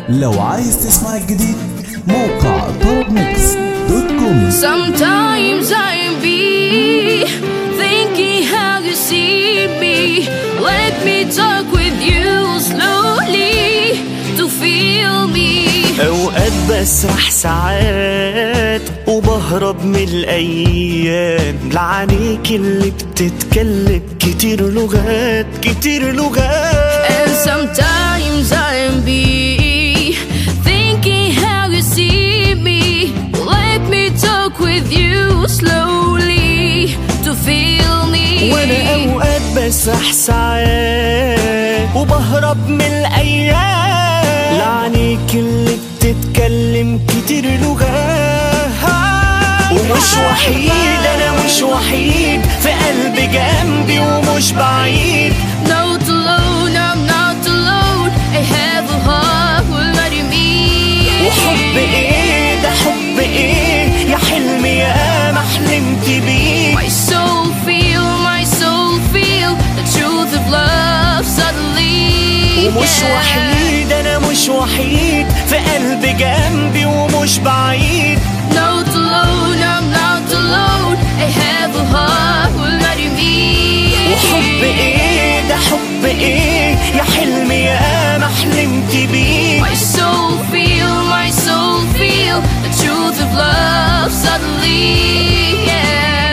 لو عايز تسمع الجديد موقع طرب ميكس دوت كوم Sometimes I be thinking how you see me. Let me talk with you slowly to feel me. اوقات بسرح ساعات وبهرب من الايام لعينيك اللي بتتكلم كتير لغات كتير لغات And sometimes I be thinking how you see me. Let me talk with you slowly to feel me. وانا اوقات بسرح ساعات وبهرب من الايام لعينيك اللي بتتكلم كتير لغات ومش وحيد انا مش وحيد في قلبي جنبي ومش بعيد Not alone, I'm not alone. I have a heart who'll let me. وحب ايه ده حب ايه يا حلمي يا ما حلمت بيه My soul feel, my soul feel the truth of love suddenly. ومش yeah. وحيد انا مش وحيد في قلبي جنبي ومش بعيد Not alone, I'm not alone. I have a heart who'll let me. وحب ايه ده حب ايه يا حلمي يا ما حلمت بيه My soul feel, my soul feel the truth of love suddenly. Yeah.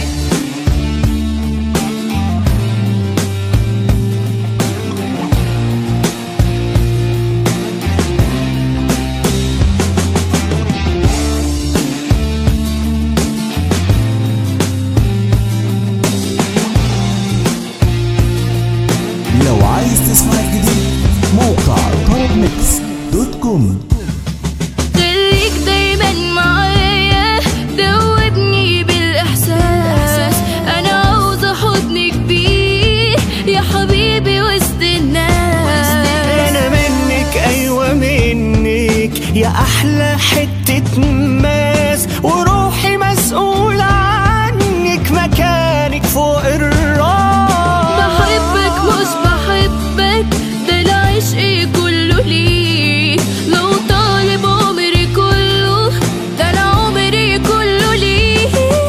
لو عايز تسمع الجديد موقع طرب ميكس دوت كوم خليك دايما معايا دوبني بالاحساس انا عاوزه حضن كبير يا حبيبي وسط الناس انا منك ايوه منك يا احلى حتة ماس وروحي مسؤولة عنك مكانك فوق الراس بحبك مش بحبك ده العشق كله ليك لو طالب عمري كله ده انا عمري كله ليك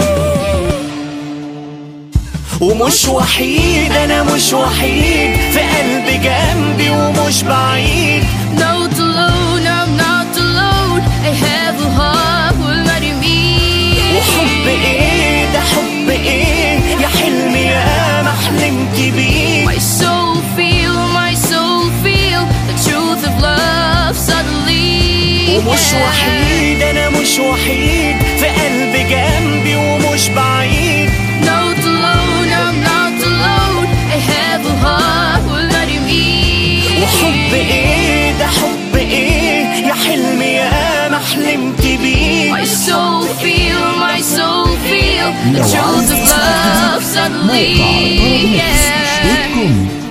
ومش وحيد انا مش وحيد في قلبي جنبي ومش بعيد Not alone, I'm not alone. I have a heart who'll let me. وحب ايه ده حب ايه يا حلمي يا ما حلمت بيه My soul feel, my soul feel the truth of love suddenly. ومش yeah. وحيد انا مش وحيد في قلبي جنبي ومش بعيد Not alone, I'm not alone. I have a heart who'll let me. وحب ايه ده حب ايه يا حلمي يا ما حلمت بيه My soul feel, my soul feel the لو truth عايز of تسمع love الجديد suddenly. موقع طرب ميكس دوت Yeah. كوم